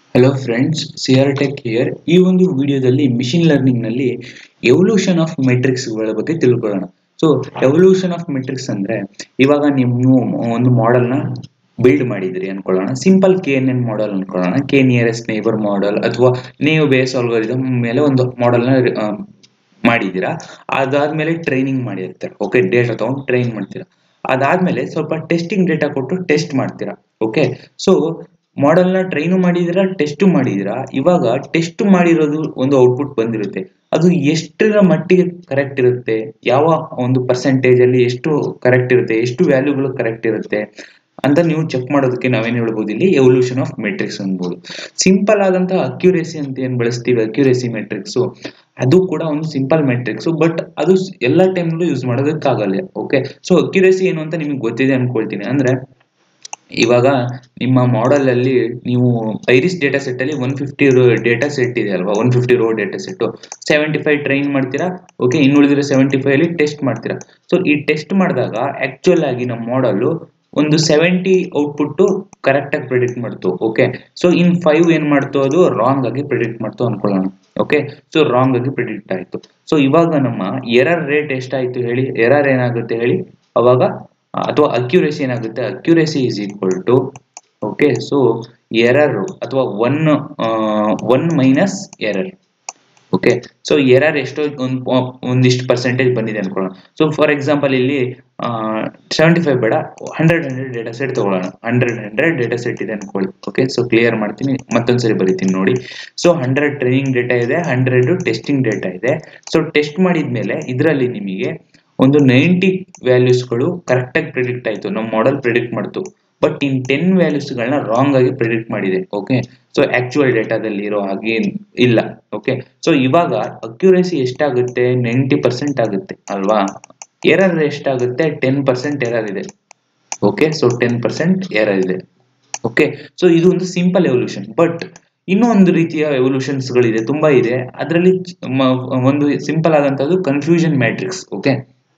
hello friends C R tech here ಈ ಒಂದು ವಿಡಿಯೋದಲ್ಲಿ ಮಿಷಿನ್ ಲರ್ನಿಂಗ್ ನಲ್ಲಿ ಎವಲ್ಯೂಷನ್ ಆಫ್ ಮೆಟ್ರಿಕ್ಸ್ಗಳ ಬಗ್ಗೆ ತಿಳ್ಕೊಳ್ಳೋಣ ಸೊ ಎವಲ್ಯೂಷನ್ ಆಫ್ ಮೆಟ್ರಿಕ್ಸ್ ಅಂದ್ರೆ ಇವಾಗ ನೀವು ಒಂದು ಮಾಡೆಲ್ನ ಬಿಲ್ಡ್ ಮಾಡಿದ್ರಿ ಅನ್ಕೊಳ್ಳೋಣ simple K N N model ಅನ್ಕೊಳ್ಳೋಣ ಕೆ ನಿಯರೆಸ್ಟ್ ನೇಬರ್ ಮಾಡೆಲ್ ಅಥವಾ ನೀವು ಬೇಸ್ ಆಲ್ಗೋರಿದಮ್ ಮೇಲೆ ಒಂದು ಮಾಡೆಲ್ನ ಮಾಡಿದ್ದೀರಾ ಅದಾದ್ಮೇಲೆ ಟ್ರೈನಿಂಗ್ ಮಾಡಿರ್ತಾರೆ ಓಕೆ ಡೇಟಾ ತಗೊಂಡು ಟ್ರೈನ್ ಮಾಡ್ತೀರಾ ಅದಾದ್ಮೇಲೆ ಸ್ವಲ್ಪ ಟೆಸ್ಟಿಂಗ್ ಡೇಟಾ ಕೊಟ್ಟು ಟೆಸ್ಟ್ ಮಾಡ್ತೀರಾ ಓಕೆ ಸೊ ಮಾಡೆಲ್ನ ಟ್ರೈನು ಮಾಡಿದಿರಾ ಟೆಸ್ಟ್ ಮಾಡಿದಿರಾ ಇವಾಗ ಟೆಸ್ಟ್ ಮಾಡಿರೋದು ಒಂದು ಔಟ್ಪುಟ್ ಬಂದಿರುತ್ತೆ ಅದು ಎಷ್ಟರ ಮಟ್ಟಿಗೆ ಕರೆಕ್ಟ್ ಇರುತ್ತೆ ಯಾವ ಒಂದು ಪರ್ಸೆಂಟೇಜ್ ಅಲ್ಲಿ ಎಷ್ಟು ಕರೆಕ್ಟ್ ಇರುತ್ತೆ ಎಷ್ಟು ವ್ಯಾಲ್ಯೂಗಳು ಕರೆಕ್ಟ್ ಇರುತ್ತೆ ಅಂತ ನೀವು ಚೆಕ್ ಮಾಡೋದಕ್ಕೆ ನಾವೇನ್ ಹೇಳ್ಬೋದು ಇಲ್ಲಿ ಎವಲ್ಯೂಷನ್ ಆಫ್ ಮೆಟ್ರಿಕ್ಸ್ ಅನ್ಬೋದು ಸಿಂಪಲ್ ಆದಂತಹ ಅಕ್ಯುರೇಸಿ ಅಂತ ಏನ್ ಬಳಸ್ತೀವಿ ಅಕ್ಯುರೇಸಿ ಮೆಟ್ರಿಕ್ಸ್ ಅದು ಕೂಡ ಒಂದು ಸಿಂಪಲ್ ಮೆಟ್ರಿಕ್ಸ್ ಬಟ್ ಅದು ಎಲ್ಲ ಟೈಮ್ಲೂ ಯೂಸ್ ಮಾಡೋದಕ್ಕಾಗಲ್ಲ ಓಕೆ ಸೊ ಅಕ್ಯುರೇಸಿ ಏನು ಅಂತ ನಿಮಗೆ ಗೊತ್ತಿದೆ ಅನ್ಕೊಳ್ತೀನಿ ಅಂದ್ರೆ ಇವಾಗ ನಿಮ್ಮ ಮಾಡೆಲ್ ಅಲ್ಲಿ ನೀವು ಐರಿಸ್ ಡೇಟಾ ಸೆಟ್ ಅಲ್ಲಿ ಒನ್ ಫಿಫ್ಟಿ ಡೇಟಾ ಸೆಟ್ ಇದೆ ಅಲ್ವಾ one fifty row data set seventy five train ಮಾಡ್ತೀರಾ ಓಕೆ ಇನ್ನುಳಿದ್ರೆ ಸೆವೆಂಟಿ ಫೈವ್ ಅಲ್ಲಿ ಟೆಸ್ಟ್ ಮಾಡ್ತೀರಾ ಸೊ ಈ ಟೆಸ್ಟ್ ಮಾಡಿದಾಗ ಆಕ್ಚುಯಲ್ ಆಗಿ ನಮ್ಮ ಮಾಡೆಲ್ ಒಂದು ಸೆವೆಂಟಿ ಔಟ್ಪುಟ್ ಕರೆಕ್ಟ್ ಆಗಿ ಪ್ರಿಡಿಕ್ಟ್ ಮಾಡ್ತು ಓಕೆ ಸೊ ಇನ್ ಫೈವ್ ಏನ್ ಮಾಡ್ತು ಅದು ರಾಂಗ್ ಆಗಿ ಪ್ರಿಡಿಕ್ಟ್ ಮಾಡ್ತು ಅನ್ಕೊಳ್ಳೋಣ ಓಕೆ ಸೊ ರಾಂಗ್ ಆಗಿ ಪ್ರಿಡಿಕ್ಟ್ ಆಯ್ತು ಸೊ ಇವಾಗ ನಮ್ಮ ಎರರ್ ರೇಟ್ ಎಷ್ಟಾಯ್ತು ಹೇಳಿ ಎರರ್ ಏನಾಗುತ್ತೆ ಹೇಳಿ ಅವಾಗ ಅಥವಾ ಅಕ್ಯುರೇಸಿ ಏನಾಗುತ್ತೆ accuracy is equal to okay so error ಅಥವಾ one one minus error okay so error ಎಷ್ಟೋ ಒಂದು ಒಂದಿಷ್ಟು ಪರ್ಸೆಂಟೇಜ್ ಬಂದಿದೆ ಅನ್ಕೊಳ್ಳೋಣ ಸೊ ಫಾರ್ ಎಕ್ಸಾಂಪಲ್ ಇಲ್ಲಿ ಸೆವೆಂಟಿ ಫೈವ್ ಬೇಡ ಹಂಡ್ರೆಡ್ ಹಂಡ್ರೆಡ್ ಡೇಟಾ ಸೆಟ್ ತಗೊಳ್ಳೋಣ ಹಂಡ್ರೆಡ್ ಹಂಡ್ರೆಡ್ ಡೇಟಾ ಸೆಟ್ ಇದೆ ಅನ್ಕೊಳ್ಳಿ ಓಕೆ ಸೊ ಕ್ಲಿಯರ್ ಮಾಡ್ತೀನಿ ಮತ್ತೊಂದ್ಸರಿ ಬರೀತೀನಿ ನೋಡಿ ಸೊ ಹಂಡ್ರೆಡ್ ಟ್ರೈನಿಂಗ್ ಡೇಟಾ ಇದೆ ಹಂಡ್ರೆಡ್ ಟೆಸ್ಟಿಂಗ್ ಡೇಟಾ ಇದೆ ಸೊ ಟೆಸ್ಟ್ ಮಾಡಿದ್ಮೇಲೆ ಇದರಲ್ಲಿ ನಿಮಗೆ ಒಂದು ನೈಂಟಿ ವ್ಯಾಲ್ಯೂಸ್ಗಳು ಕರೆಕ್ಟಾಗಿ ಪ್ರಿಡಿಕ್ಟ್ ಆಯಿತು ನಮ್ಮ ಮಾಡೆಲ್ ಪ್ರಿಡಿಕ್ಟ್ ಮಾಡ್ತು ಬಟ್ ಇನ್ ಟೆನ್ ವ್ಯಾಲ್ಯೂಸ್ಗಳನ್ನ ರಾಂಗ್ ಆಗಿ ಪ್ರಿಡಿಕ್ಟ್ ಮಾಡಿದೆ ಓಕೆ ಸೊ ಆಕ್ಚುಯಲ್ ಡೇಟಾದಲ್ಲಿ ಇರೋ ಹಾಗೆ ಇಲ್ಲ ಓಕೆ ಸೊ ಇವಾಗ ಅಕ್ಯುರೇಸಿ ಎಷ್ಟಾಗುತ್ತೆ ನೈಂಟಿ ಪರ್ಸೆಂಟ್ ಆಗುತ್ತೆ ಅಲ್ವಾ ಎರರ್ ಎಷ್ಟಾಗುತ್ತೆ ಟೆನ್ ಪರ್ಸೆಂಟ್ ಎರರ್ ಇದೆ okay so ten percent error ಇದೆ ಓಕೆ ಸೊ ಇದು ಒಂದು ಸಿಂಪಲ್ ಎವಲ್ಯೂಷನ್ ಬಟ್ ಇನ್ನೂ ಒಂದು ರೀತಿಯ ಎವಲ್ಯೂಷನ್ಸ್ಗಳಿದೆ ತುಂಬಾ ಇದೆ ಅದರಲ್ಲಿ ಒಂದು ಸಿಂಪಲ್ ಆದಂತದ್ದು confusion matrix okay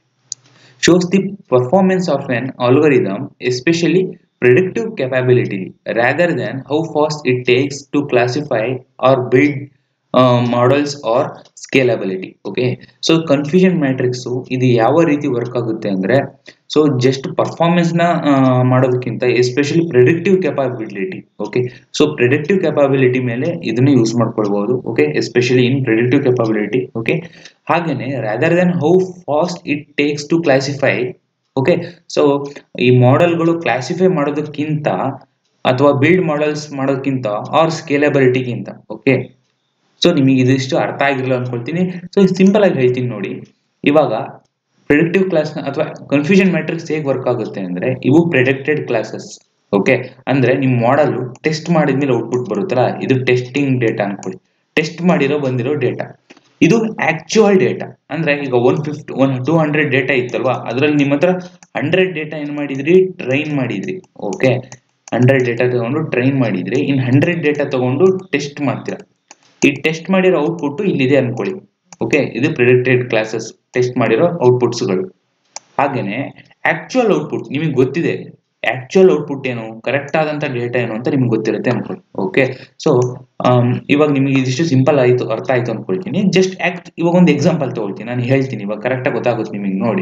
shows the performance of an algorithm, especially predictive capability, rather than how fast it takes to classify or build uh, models or scalability okay so confusion matrix ಇದು ಯಾವ ರೀತಿ work ಆಗುತ್ತೆ ಅಂದರೆ so just ಪರ್ಫಾರ್ಮೆನ್ಸ್ನ ಮಾಡೋದಕ್ಕಿಂತ especially predictive capability okay so predictive capability ಮೇಲೆ ಇದನ್ನ use ಮಾಡ್ಕೊಳ್ಬಹುದು okay especially in predictive capability okay ಹಾಗೇನೆ rather than how fast it takes to classify okay so ಈ ಮಾಡೆಲ್ಗಳು ಕ್ಲಾಸಿಫೈ ಮಾಡೋದಕ್ಕಿಂತ ಅಥವಾ ಬಿಲ್ಡ್ ಮಾಡೆಲ್ಸ್ ಮಾಡೋದಕ್ಕಿಂತ ಆರ್ ಸ್ಕೇಲಬಿಲಿಟಿಗಿಂತ ಓಕೆ ಸೊ ನಿಮಗೆ ಇದಿಷ್ಟು ಅರ್ಥ ಆಗಿರಲ್ಲ ಅನ್ಕೊಳ್ತೀನಿ ಸೊ ಸಿಂಪಲ್ ಆಗಿ ಹೇಳ್ತೀನಿ ನೋಡಿ ಇವಾಗ ಪ್ರಿಡಿಕ್ಟಿವ್ ಕ್ಲಾಸ್ ಅಥವಾ ಕನ್ಫ್ಯೂಷನ್ ಮ್ಯಾಟ್ರಿಕ್ಸ್ ಹೇಗೆ ವರ್ಕ್ ಆಗುತ್ತೆ ಅಂದ್ರೆ ಇವು ಪ್ರಿಡಿಕ್ಟೆಡ್ ಕ್ಲಾಸಸ್ ಓಕೆ ಅಂದ್ರೆ ನಿಮ್ಮ ಮಾಡೆಲ್ ಟೆಸ್ಟ್ ಮಾಡಿದ್ಮೇಲೆ ಔಟ್ಪುಟ್ ಬರುತ್ತಲ್ಲ ಇದು ಟೆಸ್ಟಿಂಗ್ ಡೇಟಾ ಅನ್ಕೊಳ್ಳಿ ಟೆಸ್ಟ್ ಮಾಡಿರೋ ಬಂದಿರೋ ಡೇಟಾ ಇದು ಆಕ್ಚುಯಲ್ ಡೇಟಾ ಅಂದ್ರೆ ಈಗ one fifty one two hundred data ಇತ್ತಲ್ವಾ ಅದರಲ್ಲಿ ನಿಮ್ಮ ಹತ್ರ ಹಂಡ್ರೆಡ್ ಡೇಟಾ ಏನ್ ಮಾಡಿದ್ರಿ ಟ್ರೈನ್ ಮಾಡಿದ್ರಿ ಓಕೆ ಹಂಡ್ರೆಡ್ ಡೇಟಾ ತಗೊಂಡು ಟ್ರೈನ್ ಮಾಡಿದ್ರಿ ಇನ್ ಹಂಡ್ರೆಡ್ ಡೇಟಾ ತಗೊಂಡು ಟೆಸ್ಟ್ ಮಾಡ್ತೀರಾ ಈ ಟೆಸ್ಟ್ ಮಾಡಿರೋ ಔಟ್ಪುಟ್ ಇಲ್ಲಿದೆ ಅನ್ಕೊಳ್ಳಿ ಓಕೆ ಇದು ಪ್ರಿಡಿಕ್ಟೆಡ್ ಕ್ಲಾಸಸ್ ಟೆಸ್ಟ್ ಮಾಡಿರೋ ಔಟ್ಪುಟ್ಸ್ಗಳು ಹಾಗೇನೆ ಆಕ್ಚುಯಲ್ ಔಟ್ಪುಟ್ ನಿಮಗೆ ಗೊತ್ತಿದೆ ಆಕ್ಚುಯಲ್ ಔಟ್ಪುಟ್ ಏನು ಕರೆಕ್ಟ್ ಆದಂತ ಡೇಟಾ ಏನು ಅಂತ ನಿಮ್ಗೆ ಗೊತ್ತಿರುತ್ತೆ ಅನ್ಕೊಳ್ಳಿ ಓಕೆ ಸೊ ಇವಾಗ ನಿಮಗೆ ಇದಿಷ್ಟು ಸಿಂಪಲ್ ಆಯ್ತು ಅರ್ಥ ಆಯ್ತು ಅನ್ಕೊಳ್ತೀನಿ ಜಸ್ಟ್ ಆಕ್ಟ್ ಇವಾಗ ಒಂದು ಎಕ್ಸಾಂಪಲ್ ತಗೊಳ್ತೀನಿ ನಾನು ಹೇಳ್ತೀನಿ ಇವಾಗ ಕರೆಕ್ಟಾಗಿ ಗೊತ್ತಾಗುತ್ತೆ ನಿಮಗೆ ನೋಡಿ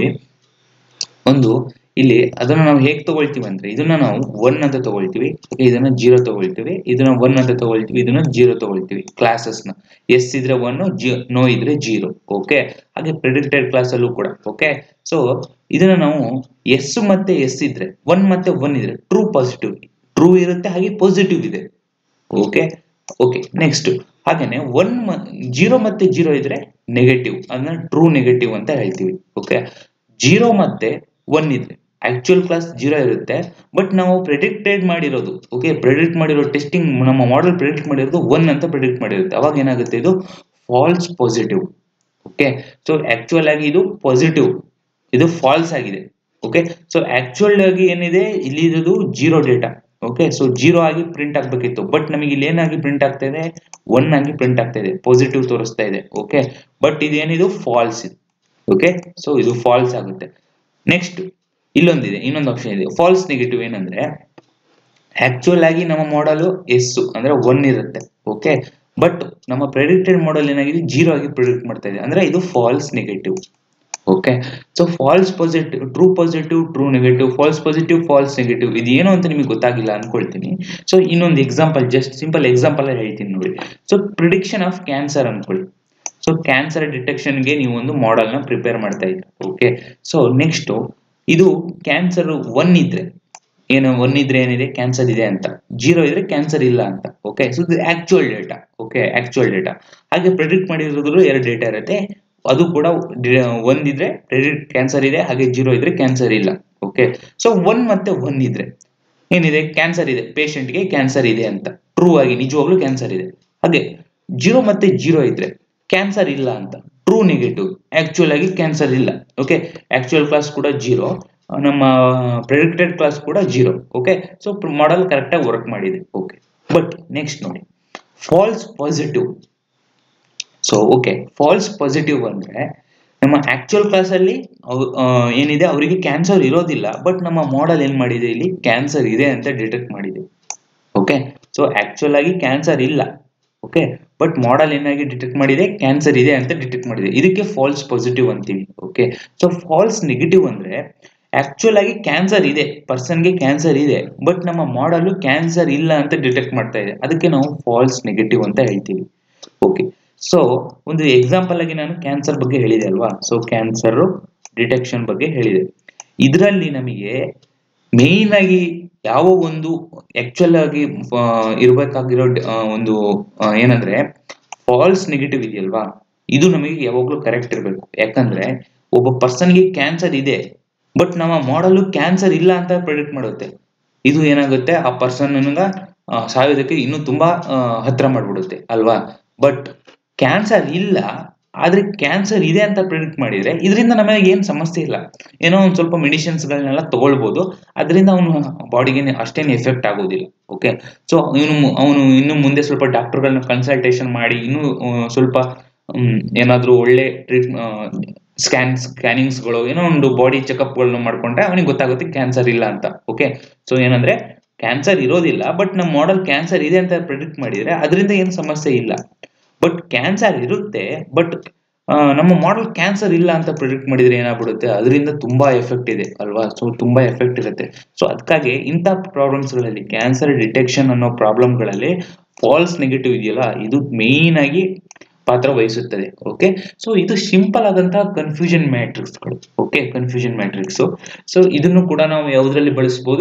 ಒಂದು ಇಲ್ಲಿ ಅದನ್ನ ನಾವು ಹೇಗೆ ತಗೊಳ್ತೀವಿ ಅಂದ್ರೆ ಇದನ್ನ ನಾವು ಒನ್ ಅಂತ ತಗೊಳ್ತೀವಿ ಓಕೆ ಇದನ್ನ ಜೀರೋ ತಗೊಳ್ತೀವಿ ಇದನ್ನ ಒನ್ ಅಂತ ತಗೊಳ್ತೀವಿ ಇದನ್ನ ಜೀರೋ ತಗೊಳ್ತೀವಿ ಕ್ಲಾಸಸ್ ನ ಎಸ್ ಇದ್ರೆ ಒನ್ ಜಿ ನೋ ಇದ್ರೆ ಜೀರೋ ಓಕೆ ಹಾಗೆ ಪ್ರಿಡಿಕ್ಟೆಡ್ ಕ್ಲಾಸ್ ಅಲ್ಲೂ ಕೂಡ ಓಕೆ ಸೊ ಇದನ್ನ ನಾವು ಎಸ್ ಮತ್ತೆ ಎಸ್ ಇದ್ರೆ ಒನ್ ಮತ್ತೆ ಒನ್ ಇದ್ರೆ ಟ್ರೂ ಪಾಸಿಟಿವ್ ಟ್ರೂ ಇರುತ್ತೆ ಹಾಗೆ ಪಾಸಿಟಿವ್ ಇದೆ ಓಕೆ ಓಕೆ ನೆಕ್ಸ್ಟ್ ಹಾಗೇನೆ ಒನ್ ಜೀರೋ ಮತ್ತೆ ಜೀರೋ ಇದ್ರೆ ನೆಗೆಟಿವ್ ಅದನ್ನ ಟ್ರೂ ನೆಗೆಟಿವ್ ಅಂತ ಹೇಳ್ತೀವಿ ಓಕೆ ಜೀರೋ ಮತ್ತೆ ಒನ್ ಇದ್ರೆ ಆಕ್ಚುಯಲ್ ಕ್ಲಾಸ್ ಜೀರೋ ಇರುತ್ತೆ ಬಟ್ ನಾವು ಪ್ರಿಡಿಕ್ಟೆಡ್ ಮಾಡಿರೋದು ಓಕೆ ಪ್ರಿಡಿಕ್ಟ್ ಮಾಡಿರೋ ಟೆಸ್ಟಿಂಗ್ ನಮ್ಮ ಮಾಡೆಲ್ ಪ್ರಿಡಿಕ್ಟ್ ಮಾಡಿರೋದು ಒನ್ ಅಂತ ಪ್ರಿಡಿಕ್ಟ್ ಮಾಡಿರುತ್ತೆ ಅವಾಗ ಏನಾಗುತ್ತೆ ಇದು false positive okay so actual ಆಗಿ ಇದು ಪಾಸಿಟಿವ್ ಇದು ಫಾಲ್ಸ್ ಆಗಿದೆ ಓಕೆ ಸೊ ಆಕ್ಚುಯಲ್ ಆಗಿ ಏನಿದೆ ಇಲ್ಲಿ ಇರೋದು zero data okay so zero ಆಗಿ ಪ್ರಿಂಟ್ ಆಗ್ಬೇಕಿತ್ತು ಬಟ್ ನಮಗೆ ಇಲ್ಲಿ ಏನಾಗಿ ಪ್ರಿಂಟ್ ಆಗ್ತಾ ಇದೆ ಒನ್ ಆಗಿ ಪ್ರಿಂಟ್ ಆಗ್ತಾ ಇದೆ ಪಾಸಿಟಿವ್ ತೋರಿಸ್ತಾ ಇದೆ ಓಕೆ ಬಟ್ ಇದೇನಿದು ಫಾಲ್ಸ್ ಇದು ಓಕೆ ಸೊ ಇದು ಫಾಲ್ಸ್ ಆಗುತ್ತೆ ನೆಕ್ಸ್ಟ್ ಇಲ್ಲೊಂದಿದೆ ಇನ್ನೊಂದು ಆಪ್ಷನ್ ಇದೆ ಫಾಲ್ಸ್ ನೆಗೆಟಿವ್ ಏನಂದ್ರೆ ಆಕ್ಚುಯಲ್ ಆಗಿ ನಮ್ಮ ಮಾಡಲು ಎಸ್ ಅಂದ್ರೆ ಒನ್ ಇರುತ್ತೆ ಓಕೆ ಬಟ್ ನಮ್ಮ ಪ್ರೆಡಿಕ್ಟೆಡ್ ಮಾಡಲ್ ಏನಾಗಿದೆ ಜೀರೋ ಆಗಿ ಪ್ರಿಡಿಕ್ಟ್ ಮಾಡ್ತಾ ಇದೆ ಅಂದ್ರೆ ಇದು false negative okay so false positive true positive true negative false positive false negative ಇದು ಏನು ಅಂತ ನಿಮಗೆ ಗೊತ್ತಾಗಿಲ್ಲ ಅನ್ಕೊಳ್ತೀನಿ ಸೊ ಇನ್ನೊಂದು ಎಕ್ಸಾಂಪಲ್ ಜಸ್ಟ್ ಸಿಂಪಲ್ ಎಕ್ಸಾಂಪಲ್ ಹೇಳ್ತೀನಿ ನೋಡಿ ಸೊ ಪ್ರಿಡಿಕ್ಷನ್ ಆಫ್ ಕ್ಯಾನ್ಸರ್ ಅನ್ಕೊಳ್ಳಿ ಸೊ ಕ್ಯಾನ್ಸರ್ ಡಿಟೆಕ್ಷನ್ಗೆ ನೀವು ಒಂದು ಮಾಡೆಲ್ನ ಪ್ರಿಪೇರ್ ಮಾಡ್ತಾ ಇದ್ದೀರಿ ಓಕೆ ಸೊ ನೆಕ್ಸ್ಟ್ ಇದು ಕ್ಯಾನ್ಸರ್ ಒನ್ ಇದ್ರೆ ಏನು ಒನ್ ಇದ್ರೆ ಏನಿದೆ ಕ್ಯಾನ್ಸರ್ ಇದೆ ಅಂತ ಜೀರೋ ಇದ್ರೆ ಕ್ಯಾನ್ಸರ್ ಇಲ್ಲ ಅಂತ ಓಕೆ ಸೊ ಇದು actual data okay actual data ಹಾಗೆ ಪ್ರೆಡಿಕ್ಟ್ ಮಾಡಿರೋದ್ರೂ ಎರಡು ಡೇಟಾ ಇರುತ್ತೆ ಅದು ಕೂಡ ಒಂದಿದ್ರೆ ಪ್ರೆಡಿಕ್ಟ್ ಕ್ಯಾನ್ಸರ್ ಇದೆ ಹಾಗೆ ಜೀರೋ ಇದ್ರೆ ಕ್ಯಾನ್ಸರ್ ಇಲ್ಲ ಓಕೆ ಸೊ ಒನ್ ಮತ್ತೆ ಒನ್ ಇದ್ರೆ ಏನಿದೆ ಕ್ಯಾನ್ಸರ್ ಇದೆ ಪೇಷಂಟ್ಗೆ ಕ್ಯಾನ್ಸರ್ ಇದೆ ಅಂತ ಟ್ರೂ ಆಗಿ ನಿಜವಾಗ್ಲೂ ಕ್ಯಾನ್ಸರ್ ಇದೆ ಹಾಗೆ ಜೀರೋ ಮತ್ತೆ ಜೀರೋ ಇದ್ರೆ ಕ್ಯಾನ್ಸರ್ ಇಲ್ಲ ಅಂತ ಟ್ರೂ ನೆಗೆಟಿವ್ ಆಕ್ಚುಯಲ್ ಆಗಿ ಕ್ಯಾನ್ಸರ್ ಇಲ್ಲ ಓಕೆ ಆಕ್ಚುಯಲ್ ಕ್ಲಾಸ್ ಕೂಡ ಜೀರೋ ನಮ್ಮ ಪ್ರೆಡಿಕ್ಟೆಡ್ ಕ್ಲಾಸ್ ಕೂಡ ಜೀರೋ ಓಕೆ ಸೊ ಮಾಡೆಲ್ ಕರೆಕ್ಟಾಗಿ ವರ್ಕ್ ಮಾಡಿದೆ ಓಕೆ ಬಟ್ ನೆಕ್ಸ್ಟ್ ನೋಡಿ false positive so okay false positive ಅಂದ್ರೆ ನಮ್ಮ ಆಕ್ಚುಯಲ್ ಕ್ಲಾಸಲ್ಲಿ ಏನಿದೆ ಅವರಿಗೆ ಕ್ಯಾನ್ಸರ್ ಇರೋದಿಲ್ಲ ಬಟ್ ನಮ್ಮ ಮಾಡೆಲ್ ಏನ್ ಮಾಡಿದೆ ಇಲ್ಲಿ ಕ್ಯಾನ್ಸರ್ ಇದೆ ಅಂತ ಡಿಟೆಕ್ಟ್ ಮಾಡಿದೆ ಓಕೆ ಸೊ ಆಕ್ಚುಯಲ್ ಆಗಿ ಕ್ಯಾನ್ಸರ್ ಇಲ್ಲ ಓಕೆ ಬಟ್ ಮಾಡೆಲ್ ಏನಾಗಿ ಡಿಟೆಕ್ಟ್ ಮಾಡಿದೆ ಕ್ಯಾನ್ಸರ್ ಇದೆ ಅಂತ ಡಿಟೆಕ್ಟ್ ಮಾಡಿದೆ ಇದಕ್ಕೆ ಫಾಲ್ಸ್ ಪಾಸಿಟಿವ್ ಅಂತೀವಿ ಓಕೆ ಸೊ ಫಾಲ್ಸ್ ನೆಗೆಟಿವ್ ಅಂದ್ರೆ ಆಕ್ಚುಯಲ್ ಆಗಿ ಕ್ಯಾನ್ಸರ್ ಇದೆ ಪರ್ಸನ್ಗೆ ಕ್ಯಾನ್ಸರ್ ಇದೆ ಬಟ್ ನಮ್ಮ ಮಾಡಲು ಕ್ಯಾನ್ಸರ್ ಇಲ್ಲ ಅಂತ ಡಿಟೆಕ್ಟ್ ಮಾಡ್ತಾ ಇದೆ ಅದಕ್ಕೆ ನಾವು ಫಾಲ್ಸ್ ನೆಗೆಟಿವ್ ಅಂತ ಹೇಳ್ತೀವಿ ಓಕೆ ಸೊ ಒಂದು ಎಕ್ಸಾಂಪಲ್ ಆಗಿ ನಾನು ಕ್ಯಾನ್ಸರ್ ಬಗ್ಗೆ ಹೇಳಿದೆ ಅಲ್ವಾ ಸೊ ಕ್ಯಾನ್ಸರ್ ಡಿಟೆಕ್ಷನ್ ಬಗ್ಗೆ ಹೇಳಿದೆ ಇದರಲ್ಲಿ ನಮಗೆ ಮೇನ್ ಆಗಿ ಯಾವ ಒಂದು ಆಕ್ಚುಲ್ ಆಗಿ ಇರಬೇಕಾಗಿರೋ ಒಂದು ಏನಂದ್ರೆ ಫಾಲ್ಸ್ ನೆಗೆಟಿವ್ ಇದೆಯಲ್ವಾ ಇದು ನಮಗೆ ಯಾವಾಗ್ಲೂ ಕರೆಕ್ಟ್ ಇರಬೇಕು ಯಾಕಂದ್ರೆ ಒಬ್ಬ ಪರ್ಸನ್ಗೆ ಕ್ಯಾನ್ಸರ್ ಇದೆ ಬಟ್ ನಮ್ಮ ಮಾಡಲು ಕ್ಯಾನ್ಸರ್ ಇಲ್ಲ ಅಂತ ಪ್ರೆಡಿಕ್ಟ್ ಮಾಡುತ್ತೆ ಇದು ಏನಾಗುತ್ತೆ ಆ ಪರ್ಸನ್ ಸಾಯೋದಕ್ಕೆ ಇನ್ನೂ ತುಂಬಾ ಹತ್ರ ಮಾಡ್ಬಿಡುತ್ತೆ ಅಲ್ವಾ ಬಟ್ ಕ್ಯಾನ್ಸರ್ ಇಲ್ಲ ಆದ್ರೆ ಕ್ಯಾನ್ಸರ್ ಇದೆ ಅಂತ ಪ್ರಿಡಿಕ್ಟ್ ಮಾಡಿದ್ರೆ ಇದರಿಂದ ನಮಗೆ ಏನು ಸಮಸ್ಯೆ ಇಲ್ಲ ಏನೋ ಒಂದು ಸ್ವಲ್ಪ ಮೆಡಿಸಿನ್ಸ್ಗಳನ್ನೆಲ್ಲ ತಗೊಳ್ಬೋದು ಅದರಿಂದ ಅವನು ಬಾಡಿಗೆ ಅಷ್ಟೇನು ಎಫೆಕ್ಟ್ ಆಗೋದಿಲ್ಲ ಓಕೆ ಸೊ ಇವನು ಅವನು ಇನ್ನು ಮುಂದೆ ಸ್ವಲ್ಪ ಡಾಕ್ಟರ್ಗಳನ್ನ ಕನ್ಸಲ್ಟೇಷನ್ ಮಾಡಿ ಇನ್ನೂ ಸ್ವಲ್ಪ ಏನಾದರೂ ಒಳ್ಳೆ ಟ್ರೀಟ್ ಸ್ಕ್ಯಾನ್ ಸ್ಕ್ಯಾನಿಂಗ್ಸ್ಗಳು ಏನೋ ಒಂದು ಬಾಡಿ ಚೆಕಪ್ಗಳನ್ನ ಮಾಡ್ಕೊಂಡ್ರೆ ಅವನಿಗೆ ಗೊತ್ತಾಗುತ್ತೆ ಕ್ಯಾನ್ಸರ್ ಇಲ್ಲ ಅಂತ ಓಕೆ ಸೊ ಏನಂದ್ರೆ ಕ್ಯಾನ್ಸರ್ ಇರೋದಿಲ್ಲ ಬಟ್ ನಮ್ಮ ಮಾಡಲ್ ಕ್ಯಾನ್ಸರ್ ಇದೆ ಅಂತ ಪ್ರಿಡಿಕ್ಟ್ ಮಾಡಿದ್ರೆ ಅದರಿಂದ ಏನು ಸಮಸ್ಯೆ ಇಲ್ಲ ಬಟ್ ಕ್ಯಾನ್ಸರ್ ಇರುತ್ತೆ ಬಟ್ ನಮ್ಮ ಮಾಡಲ್ ಕ್ಯಾನ್ಸರ್ ಇಲ್ಲ ಅಂತ ಪ್ರಿಡಿಕ್ಟ್ ಮಾಡಿದ್ರೆ ಏನಾಗ್ಬಿಡುತ್ತೆ ಅದರಿಂದ ತುಂಬಾ ಎಫೆಕ್ಟ್ ಇದೆ ಅಲ್ವಾ ಸೊ ತುಂಬಾ ಎಫೆಕ್ಟ್ ಇರುತ್ತೆ ಸೊ ಅದಕ್ಕಾಗಿ ಇಂಥ ಪ್ರಾಬ್ಲಮ್ಸ್ಗಳಲ್ಲಿ ಕ್ಯಾನ್ಸರ್ ಡಿಟೆಕ್ಷನ್ ಅನ್ನೋ ಪ್ರಾಬ್ಲಮ್ಗಳಲ್ಲಿ ಫಾಲ್ಸ್ ನೆಗೆಟಿವ್ ಇದೆಯಲ್ಲ ಇದು ಮೇನ್ ಆಗಿ ಪಾತ್ರ ವಹಿಸುತ್ತದೆ ಓಕೆ ಸೊ ಇದು ಸಿಂಪಲ್ ಆದಂತಹ ಕನ್ಫ್ಯೂಷನ್ ಮ್ಯಾಟ್ರಿಕ್ಸ್ಗಳು ಓಕೆ ಕನ್ಫ್ಯೂಷನ್ ಮ್ಯಾಟ್ರಿಕ್ಸ್ ಸೊ ಇದನ್ನು ಕೂಡ ನಾವು ಯಾವುದರಲ್ಲಿ ಬಳಸ್ಬೋದು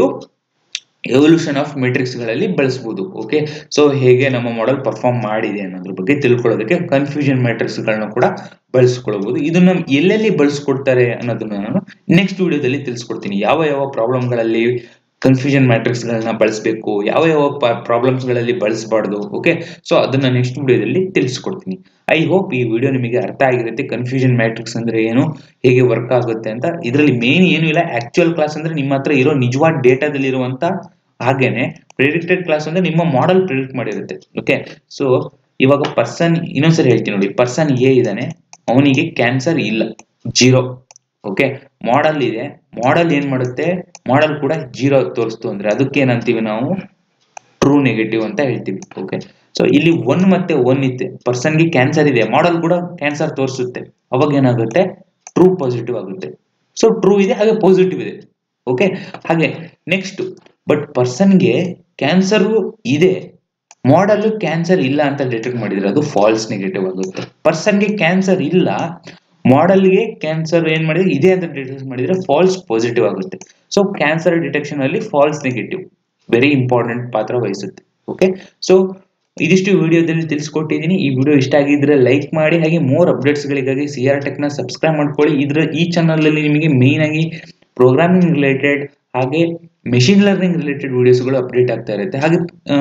ಎವಲ್ಯೂಷನ್ ಆಫ್ ಮೆಟ್ರಿಕ್ಸ್ಗಳಲ್ಲಿ ಬಳಸ್ಬೋದು ಓಕೆ ಸೊ ಹೇಗೆ ನಮ್ಮ ಮಾಡೆಲ್ ಪರ್ಫಾರ್ಮ್ ಮಾಡಿದೆ ಅನ್ನೋದ್ರ ಬಗ್ಗೆ ತಿಳ್ಕೊಳ್ಳೋದಕ್ಕೆ ಕನ್ಫ್ಯೂಷನ್ ಮ್ಯಾಟ್ರಿಕ್ಸ್ಗಳನ್ನ ಕೂಡ ಬಳಸ್ಕೊಳ್ಬಹುದು ಇದನ್ನ ಎಲ್ಲೆಲ್ಲಿ ಬಳಸ್ಕೊಡ್ತಾರೆ ಅನ್ನೋದನ್ನ ನಾನು ನೆಕ್ಸ್ಟ್ ವಿಡಿಯೋದಲ್ಲಿ ತಿಳಿಸ್ಕೊಡ್ತೀನಿ ಯಾವ ಯಾವ ಪ್ರಾಬ್ಲಮ್ಗಳಲ್ಲಿ ಕನ್ಫ್ಯೂಷನ್ ಮ್ಯಾಟ್ರಿಕ್ಸ್ಗಳನ್ನ ಬಳಸಬೇಕು ಯಾವ ಯಾವ ಪ್ರಾಬ್ಲಮ್ಸ್ಗಳಲ್ಲಿ ಬಳಸಬಾರ್ದು ಓಕೆ ಸೊ ಅದನ್ನ ನೆಕ್ಸ್ಟ್ ವಿಡಿಯೋದಲ್ಲಿ ತಿಳಿಸ್ಕೊಡ್ತೀನಿ ಐ ಹೋಪ್ ಈ ವಿಡಿಯೋ ನಿಮಗೆ ಅರ್ಥ ಆಗಿರುತ್ತೆ ಕನ್ಫ್ಯೂಷನ್ ಮ್ಯಾಟ್ರಿಕ್ಸ್ ಅಂದ್ರೆ ಏನು ಹೇಗೆ ವರ್ಕ್ ಆಗುತ್ತೆ ಅಂತ ಇದರಲ್ಲಿ ಮೇನ್ ಏನು ಇಲ್ಲ ಆಕ್ಚುಯಲ್ ಕ್ಲಾಸ್ ಅಂದ್ರೆ ನಿಮ್ಮ ಹತ್ರ ಇರೋ ನಿಜವಾದ ಡೇಟಾದಲ್ಲಿ ಇರುವಂತ ಹಾಗೇನೆ ಪ್ರಿಡಿಕ್ಟೆಡ್ ಕ್ಲಾಸ್ ಅಂದ್ರೆ ನಿಮ್ಮ ಮಾಡೆಲ್ ಪ್ರಿಡಿಕ್ಟ್ ಮಾಡಿರುತ್ತೆ ಓಕೆ ಸೊ ಇವಾಗ ಪರ್ಸನ್ ಇನ್ನೊಂದ್ಸರಿ ಹೇಳ್ತೀನಿ ನೋಡಿ ಪರ್ಸನ್ ಎ ಇದ್ದಾನೆ ಅವನಿಗೆ ಕ್ಯಾನ್ಸರ್ ಇಲ್ಲ ಜೀರೋ ಓಕೆ ಮಾಡೆಲ್ ಇದೆ ಮಾಡೆಲ್ ಏನ್ ಮಾಡುತ್ತೆ ಮಾಡೆಲ್ ಕೂಡ ಜೀರೋ ತೋರಿಸ್ತು ಅಂದ್ರೆ ಅದಕ್ಕೆ ಏನಂತೀವಿ ನಾವು ಟ್ರೂ ನೆಗೆಟಿವ್ ಅಂತ ಹೇಳ್ತೀವಿ ಓಕೆ ಸೊ ಇಲ್ಲಿ ಒನ್ ಮತ್ತೆ ಒನ್ ಇತ್ತೆ ಪರ್ಸನ್ಗೆ ಕ್ಯಾನ್ಸರ್ ಇದೆ ಮಾಡೆಲ್ ಕೂಡ ಕ್ಯಾನ್ಸರ್ ತೋರಿಸುತ್ತೆ ಅವಾಗ ಏನಾಗುತ್ತೆ ಟ್ರೂ ಪಾಸಿಟಿವ್ ಆಗುತ್ತೆ ಸೊ ಟ್ರೂ ಇದೆ ಹಾಗೆ ಪಾಸಿಟಿವ್ ಇದೆ ಓಕೆ ಹಾಗೆ ನೆಕ್ಸ್ಟ್ ಬಟ್ ಪರ್ಸನ್ಗೆ ಕ್ಯಾನ್ಸರ್ ಇದೆ ಮಾಡೆಲ್ ಕ್ಯಾನ್ಸರ್ ಇಲ್ಲ ಅಂತ ಡಿಟೆಕ್ಟ್ ಮಾಡಿದ್ರೆ ಅದು ಫಾಲ್ಸ್ ನೆಗೆಟಿವ್ ಆಗುತ್ತೆ ಪರ್ಸನ್ಗೆ ಕ್ಯಾನ್ಸರ್ ಇಲ್ಲ ಮಾಡೆಲ್ಗೆ ಕ್ಯಾನ್ಸರ್ ಏನ್ ಮಾಡಿದ್ರೆ ಇದೆ ಅಂತ ಡಿಟೆಕ್ಟ್ ಮಾಡಿದ್ರೆ ಫಾಲ್ಸ್ ಪಾಸಿಟಿವ್ ಆಗುತ್ತೆ ಸೊ ಕ್ಯಾನ್ಸರ್ ಡಿಟೆಕ್ಷನ್ ಅಲ್ಲಿ ಫಾಲ್ಸ್ ನೆಗೆಟಿವ್ ವೆರಿ ಇಂಪಾರ್ಟೆಂಟ್ ಪಾತ್ರ ವಹಿಸುತ್ತೆ ಓಕೆ ಸೊ ಇದಿಷ್ಟು ವಿಡಿಯೋದಲ್ಲಿ ತಿಳಿಸ್ಕೊಟ್ಟಿದ್ದೀನಿ ಈ ವಿಡಿಯೋ ಇಷ್ಟ ಆಗಿದ್ರೆ ಲೈಕ್ ಮಾಡಿ ಹಾಗೆ ಮೋರ್ ಅಪ್ಡೇಟ್ಸ್ಗಳಿಗಾಗಿ ಸಿ ಆರ್ ಟೆಕ್ನ ಸಬ್ಸ್ಕ್ರೈಬ್ ಮಾಡ್ಕೊಳ್ಳಿ ಇದ್ರ ಈ ಚಾನಲಲ್ಲಿ ನಿಮಗೆ ಮೇನ್ ಆಗಿ ಪ್ರೋಗ್ರಾಮಿಂಗ್ ರಿಲೇಟೆಡ್ ಹಾಗೆ ಮೆಷಿನ್ ಲರ್ನಿಂಗ್ ರಿಲೇಟೆಡ್ ವಿಡಿಯೋಸ್ಗಳು ಅಪ್ಡೇಟ್ ಆಗ್ತಾ ಇರುತ್ತೆ ಹಾಗೆ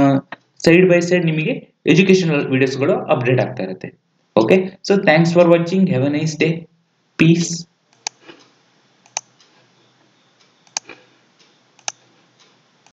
ಸೈಡ್ ಬೈ ಸೈಡ್ ನಿಮಗೆ ಎಜುಕೇಶನಲ್ ವಿಡಿಯೋಸ್ಗಳು ಅಪ್ಡೇಟ್ ಆಗ್ತಾ ಇರುತ್ತೆ okay so thanks for watching have a nice day piece